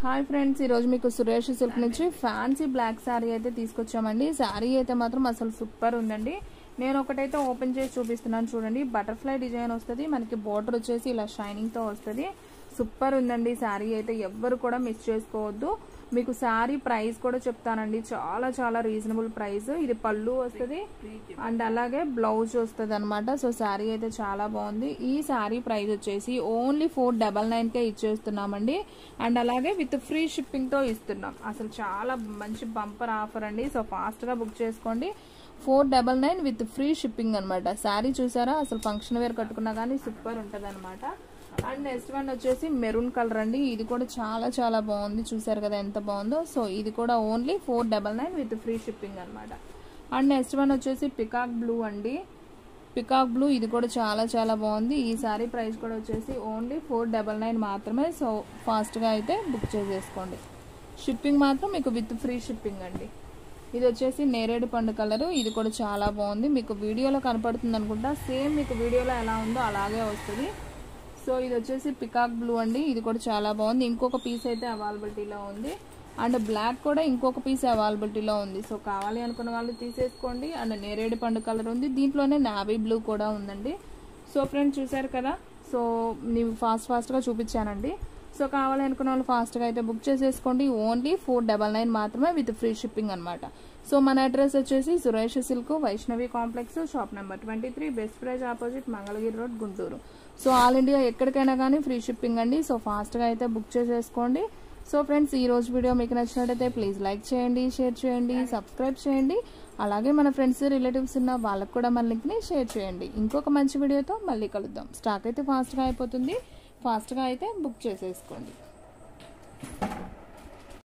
hi friends ఈరోజు మీకు Suresh silk నుంచి ఫ్యాన్సీ బ్లాక్ శారీ అయితే తీసుకొచ్చామండి శారీ అయితే మాత్రం అసలు సూపర్ ఉందండి నేను ఒకటైతే ఓపెన్ చేసి చూపిస్తున్నాను చూడండి బటర్ఫ్లై డిజైన్ వస్తుంది మనకి బోర్డర్ వచ్చేసి ఇలా షైనింగ్తో వస్తుంది సూపర్ ఉందండి శారీ అయితే ఎవ్వరు కూడా మిస్ చేసుకోవద్దు మీకు శారీ ప్రైస్ కూడా చెప్తానండి చాలా చాలా రీజనబుల్ ప్రైస్ ఇది పళ్ళు వస్తుంది అండ్ అలాగే బ్లౌజ్ వస్తుంది అనమాట సో శారీ అయితే చాలా బాగుంది ఈ శారీ ప్రైస్ వచ్చేసి ఓన్లీ ఫోర్ డబల్ నైన్కే ఇచ్చేస్తున్నామండి అండ్ అలాగే విత్ ఫ్రీ షిప్పింగ్తో ఇస్తున్నాం అసలు చాలా మంచి బంపర్ ఆఫర్ అండి సో ఫాస్ట్గా బుక్ చేసుకోండి four double nine with free shipping అనమాట శారీ చూసారా అసలు ఫంక్షన్ వేర్ కట్టుకున్నా కానీ సూపర్ ఉంటుంది అనమాట అండ్ నెక్స్ట్ వన్ వచ్చేసి మెరూన్ కలర్ అండి ఇది కూడా చాలా చాలా బాగుంది చూసారు కదా ఎంత బాగుందో సో ఇది కూడా only four double nine with free shipping అనమాట అండ్ నెక్స్ట్ వన్ వచ్చేసి పికాక్ బ్లూ అండి పికాక్ బ్లూ ఇది కూడా చాలా చాలా బాగుంది ఈ సారీ ప్రైస్ కూడా వచ్చేసి ఓన్లీ ఫోర్ డబల్ నైన్ మాత్రమే సో ఫాస్ట్గా అయితే బుక్ చేసేసుకోండి షిప్పింగ్ మాత్రం మీకు విత్ ఫ్రీ షిప్పింగ్ అండి ఇది వచ్చేసి నేరేడు పండు కలర్ ఇది కూడా చాలా బాగుంది మీకు వీడియోలో కనపడుతుంది అనుకుంటా సేమ్ మీకు వీడియోలో ఎలా ఉందో అలాగే వస్తుంది సో ఇది వచ్చేసి పికాక్ బ్లూ అండి ఇది కూడా చాలా బాగుంది ఇంకొక పీస్ అయితే అవైలబిలిటీలో ఉంది అండ్ బ్లాక్ కూడా ఇంకొక పీస్ అవైలబిలిటీలో ఉంది సో కావాలి అనుకున్న వాళ్ళు తీసేసుకోండి అండ్ నేరేడు పండు కలర్ ఉంది దీంట్లోనే నావీ బ్లూ కూడా ఉందండి సో ఫ్రెండ్స్ చూసారు కదా సో నేను ఫాస్ట్ ఫాస్ట్గా చూపించానండి సో కావాలి అనుకున్న వాళ్ళు ఫాస్ట్గా అయితే బుక్ చేసేసుకోండి ఓన్లీ ఫోర్ డబల్ నైన్ మాత్రమే విత్ ఫ్రీ షిప్పింగ్ అనమాట సో మన అడ్రస్ వచ్చేసి Suresh silk Vaishnavi complex shop number twenty three best price opposite Mangalagiri road Guntur so all India ఎక్కడికైనా కానీ ఫ్రీ షిప్పింగ్ అండి సో ఫాస్ట్గా అయితే బుక్ చేసేసుకోండి సో ఫ్రెండ్స్ ఈ రోజు వీడియో మీకు నచ్చినట్టయితే ప్లీజ్ లైక్ చేయండి షేర్ చేయండి సబ్స్క్రైబ్ చేయండి అలాగే మన ఫ్రెండ్స్ రిలేటివ్స్ ఉన్న వాళ్ళకు కూడా మన లింక్ని షేర్ చేయండి ఇంకొక మంచి వీడియోతో మళ్ళీ కలుద్దాం స్టాక్ అయితే ఫాస్ట్గా అయిపోతుంది ఫాస్ట్గా అయితే బుక్ చేసేసుకోండి